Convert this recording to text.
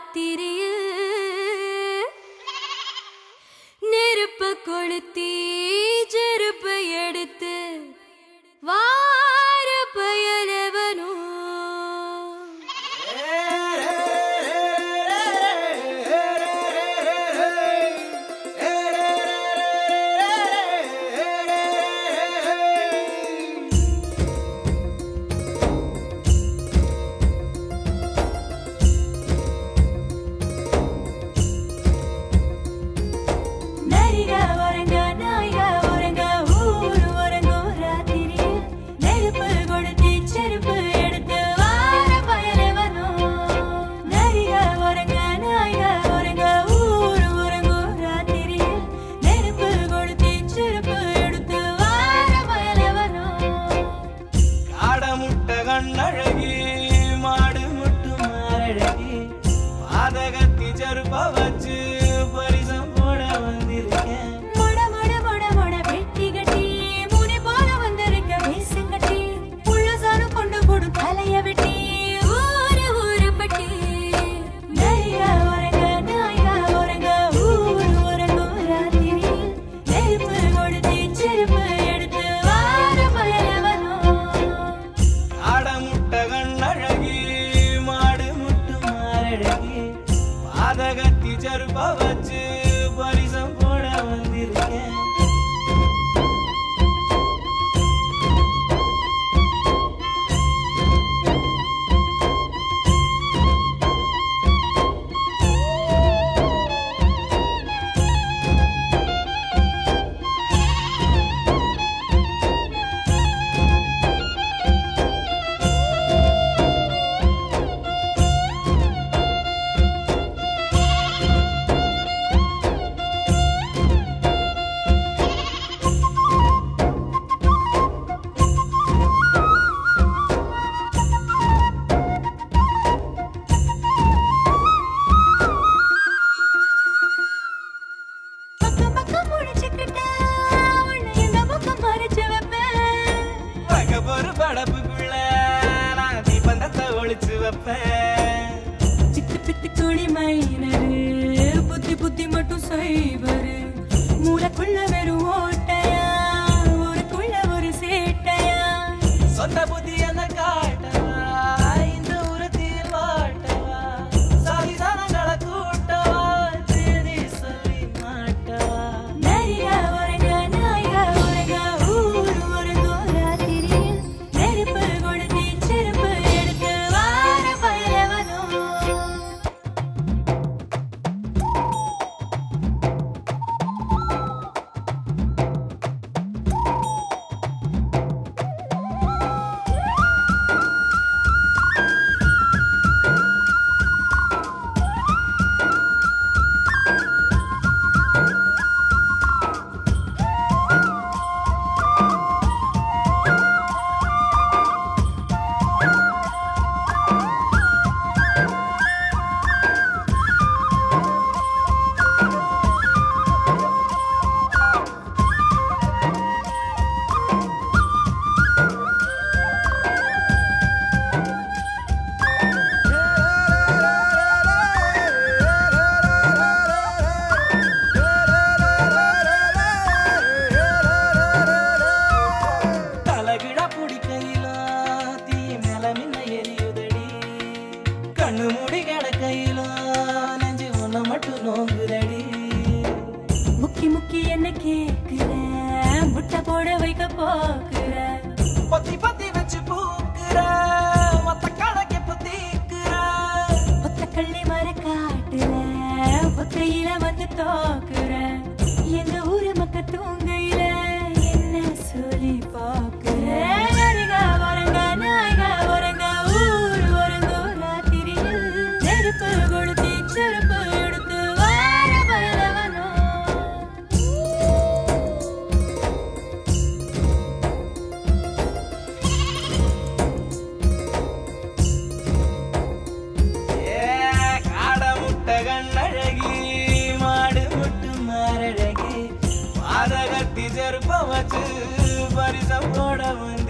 ராத்திரியில் நெருப்பு கொளுத்தி செருப்பு எடுத்து வார பயலவனோ நரிக ஒரங்க நாய்க ஒரங்க ஊரு ஒரங்கோ ராத்திரியில் நெருப்பு கொளுத்தி செருப்பு எடுத்து வார பயலவனோ நரிக ஒரங்க நாய்க ஒரங்க ஊரு ஒரங்கோ ராத்திரியில் நெருப்பு கொளுத்தி செருப்பு எடுத்து வார பயலவனோ காடமுட்ட கண்ணழகி மாடு முட்டு மாரழகி பாதகத்தி செருப்ப வச்சு பரிசம் போட வந்திருக்கேன் மொட மொட மொட மொட வெட்டி கட்டி முனி போல வந்திருக்க வேசங்கட்டி புள்ள சாரு கொண்டு போடு தலைய வெட்டி ஊரு ஊரு பட்டி நரிகா ஒரங்க நாய்கா ஒரங்க ஊரு ஒரங்க ராத்திரியில் நெருப்பு கொடுத்து செருப்பு எடுத்து வார பயலவனோ காடமுட்ட கண்ணழகி மாடு முட்டு மாரழகி பாதகத்தி செருப்ப வச்சு பரிசம் போட வந்திருக்கேன் பக்கம் பக்கம் முடிச்சுக்கிட்டா உன்னை இந்த பக்கம் மறைச்சு வைப்பேன் பகப்பொரு படப்புக்குள்ள நான் தீபந்தத்தை ஒளிச்சு வைப்பேன் சித்து பித்து குழி மைனரு புத்தி புத்தி மட்டும் செய்வரு மூளைக்குள்ள வெறும் ஓட்டையா ஊருக்குள்ள ஒரு சேட்டையா சொந்த புத்தி என்ன காட்டவா இந்த உரத்தில் வாட்டவா சாதி சாதங்களை கூட்டவா தேதி சொல்லி மாட்டவா நரியா ஒரங்க நாயா ஒரங்க ஊரு ஒரங்கோ ராத்திரியில் நெருப்பு கொடுத்து செருப்பு எடுத்து வார பயலவனோ தலகிழா புடிக்கையில தீ மேல மின்ன எரியுதடி கண்ணு மூடி கிடக்கையில நெஞ்சு ஒண்ண மட்டும் நோங்குதடி முக்கி முக்கி என்ன கேக்குற முட்டை போட வைக்க போக்குற பத்தி பத்தி வச்சு பூக்குற மொத்த கணக்கு புத்திக்குற ஒத்த கள்ளி மர காட்டுற ஒத்தையில வந்து தோக்குற எங்க ஊரு மக்க தூங்கையில என்ன சொல்லி பாக்குற நரிகா ஒரங்க நாய்கா ஒரங்க ஊரு ஒரங்க ராத்திரியில் நெருப்பு கொடுத்து செருப்பு எடுத்து வார பயலவனோ ஏ காட முட்டை கண்ணழகி மாடு முட்டு மாரழகி பாதகத்தி செருப்ப வச்சு பரிசம் போட வந்து